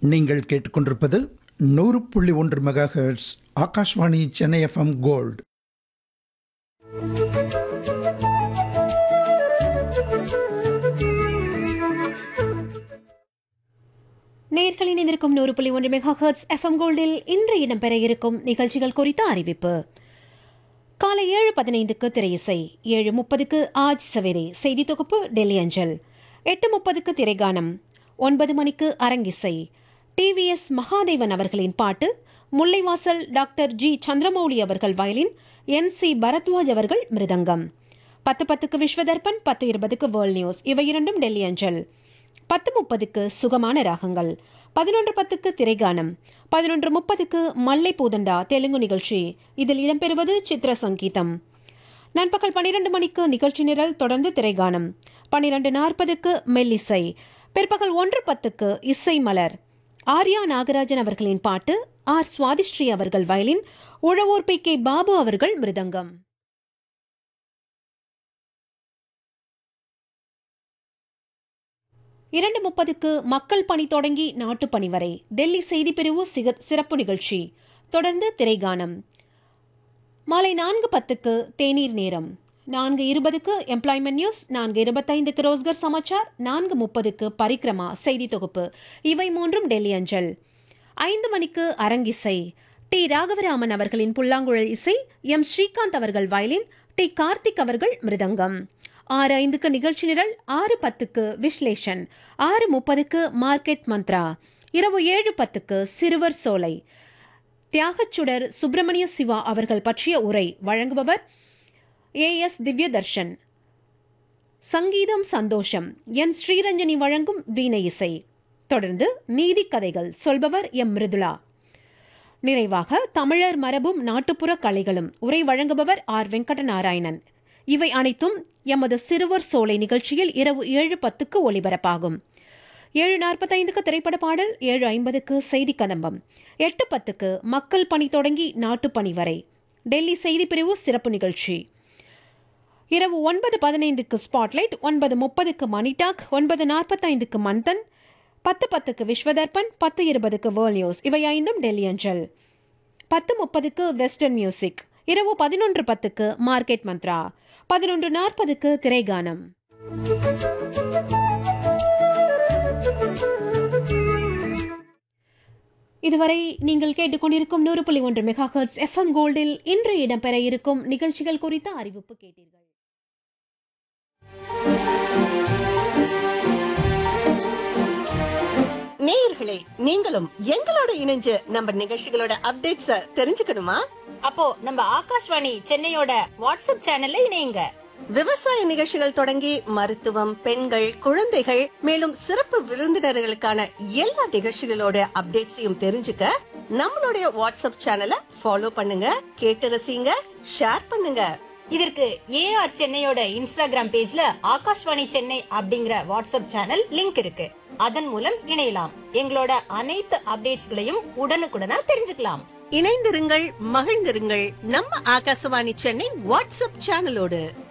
நீங்கள் கேட்டுக்கொண்டிருப்பது நூறு புள்ளி ஒன்று mega hertz Akashvani Chennai F M gold நேர்கள் இணைந்திருக்கும் நூறு புள்ளி ஒன்று மெகா ஹெர்ட்ஸ் எஃப்எம் கோல்டில் இன்று இடம்பெற இருக்கும் நிகழ்ச்சிகள் குறித்த அறிவிப்பு காலை ஏழு பதினைந்துக்கு திரையிசை ஏழு முப்பதுக்கு ஆஜ் சவேரே செய்தி தொகுப்பு டெல்லி அஞ்சல் எட்டு முப்பதுக்கு திரைகானம் ஒன்பது மணிக்கு அரங்கிசை டிவிஎஸ் மகாதேவன் அவர்களின் பாட்டு முல்லைவாசல் டாக்டர் ஜி சந்திரமௌலி அவர்கள் வயலின் என் சி பரத்வாஜ் அவர்கள் மிருதங்கம் பத்து பத்துக்கு விஸ்வதர்பன் பத்து இருபதுக்கு வேர்ல்ட் நியூஸ் இவை இரண்டும் டெல்லி அஞ்சல் பத்து முப்பதுக்கு சுகமான ராகங்கள் பதினொன்று பத்துக்கு திரைகானம் பதினொன்று முப்பதுக்கு மல்லை பூதண்டா தெலுங்கு நிகழ்ச்சி இதில் இடம்பெறுவது சித்திர சங்கீதம் நண்பகல் பனிரெண்டு மணிக்கு நிகழ்ச்சி நிரல் தொடர்ந்து திரைகானம் பனிரெண்டு நாற்பதுக்கு மெல்லிசை பிற்பகல் ஒன்று பத்துக்கு இசை மலர் ஆர்யா நாகராஜன் அவர்களின் பாட்டு ஆர் சுவாதிஸ்ரீ அவர்கள் வயலின் உழவோர் பி கே பாபு அவர்கள் மிருதங்கம் இரண்டு முப்பதுக்கு மக்கள் பணி தொடங்கி நாட்டு பணி வரை டெல்லி செய்திப்பிரிவு சிக- சிறப்பு நிகழ்ச்சி தொடர்ந்து திரைகானம் மாலை நான்கு பத்துக்கு தேநீர் நேரம் நான்கு இருபதுக்கு எம்ப்ளாய்மெண்ட் நியூஸ் நான்கு இருபத்தைந்துக்கு ரோஸ்கர் சமாச்சார் நான்கு முப்பதுக்கு பரிக்ரமா செய்தி தொகுப்பு இவை மூன்றும் டெல்லி அஞ்சல் ஐந்து மணிக்கு அரங்கிசை டி ராகவராமன் அவர்களின் புல்லாங்குழல் இசை எம் ஸ்ரீகாந்த் அவர்கள் வயலின் டி கார்த்திக் அவர்கள் மிருதங்கம் ஆறு ஐந்துக்கு நிகழ்ச்சி நிரல் ஆறு பத்துக்கு விஸ்லேஷன் ஆறு முப்பதுக்கு மார்க்கெட் மந்த்ரா இரவு ஏழு பத்துக்கு சிறுவர் சோலை தியாகச்சுடர் சுப்பிரமணிய சிவா அவர்கள் பற்றிய உரை வழங்குபவர் ஏ எஸ் திவ்யதர்ஷன் சங்கீதம் சந்தோஷம் என் ஸ்ரீரஞ்சனி வழங்கும் வீணை இசை தொடர்ந்து நீதி கதைகள் சொல்பவர் எம் மிருதுளா நிறைவாக தமிழர் மரபும் நாட்டுப்புற கலைகளும் உரை வழங்குபவர் ஆர் வெங்கடநாராயணன் இவை அனைத்தும் எமது சிறுவர் சோலை நிகழ்ச்சியில் இரவு ஏழு பத்துக்கு ஒளிபரப்பாகும் ஏழு நாற்பத்தைந்துக்கு திரைப்பட பாடல் ஏழு ஐம்பதுக்கு செய்தி கதம்பம் எட்டு பத்துக்கு மக்கள் பணி தொடங்கி நாட்டுப் பணி வரை டெல்லி செய்திப்பிரிவு சிறப்பு நிகழ்ச்சி இரவு ஒன்பது பதினைந்துக்கு ஸ்பாட்லைட் ஒன்பது முப்பதுக்கு மணிடாக் ஒன்பது நாற்பத்தைந்துக்கு மந்தன் பத்து பத்துக்கு விஸ்வதர்பன் பத்து இருபதுக்கு வேர்ல்ட் நியூஸ் இவை ஐந்தும் டெல்லி அஞ்சல் பத்து முப்பதுக்கு வெஸ்டர்ன் மியூசிக் இரவு பதினொன்று பத்துக்கு மார்க்கெட் மந்த்ரா பதினொன்று நாற்பதுக்கு திரைகானம் இதுவரை நீங்கள் கேட்டுக்கொண்டிருக்கும் நூறு புள்ளி ஒன்று மெகா ஹெர்ட்ஸ் எஃப்எம் கோல்டில் இன்று இடம்பெற இருக்கும் நிகழ்ச்சிகள் குறித்த அறிவிப்பு கேட்டீர்கள் நேயர்களே நீங்களும் எங்களோட இணைஞ்சு நம்ம நிகழ்ச்சிகளோட அப்டேட்ஸ தெரிஞ்சுக்கணுமா அப்போ நம்ம ஆகாஷ்வாணி சென்னையோட வாட்ஸ்அப் சேனல்ல இணையுங்க விவசாய நிகழ்ச்சிகள் தொடங்கி மருத்துவம் பெண்கள் குழந்தைகள் மேலும் சிறப்பு விருந்தினர்களுக்கான எல்லா நிகழ்ச்சிகளோட அப்டேட்ஸையும் தெரிஞ்சுக்க நம்மளுடைய வாட்ஸ்அப் சேனலை ஃபாலோ பண்ணுங்க கேட்டு ரசிங்க ஷேர் பண்ணுங்க இதற்கு ஏஆர் சென்னையோட இன்ஸ்டாகிராம் பேஜ்ல ஆகாஷ்வாணி சென்னை அப்படிங்கிற வாட்ஸ்அப் சேனல் லிங்க் இருக்கு அதன் மூலம் இணையலாம் எங்களோட அனைத்து அப்டேட்ஸ்களையும் உடனுக்குடனா தெரிஞ்சுக்கலாம் இணைந்திருங்கள் மகிழ்ந்திருங்கள் நம்ம ஆகாசவாணி சென்னை வாட்ஸ்அப் சேனலோடு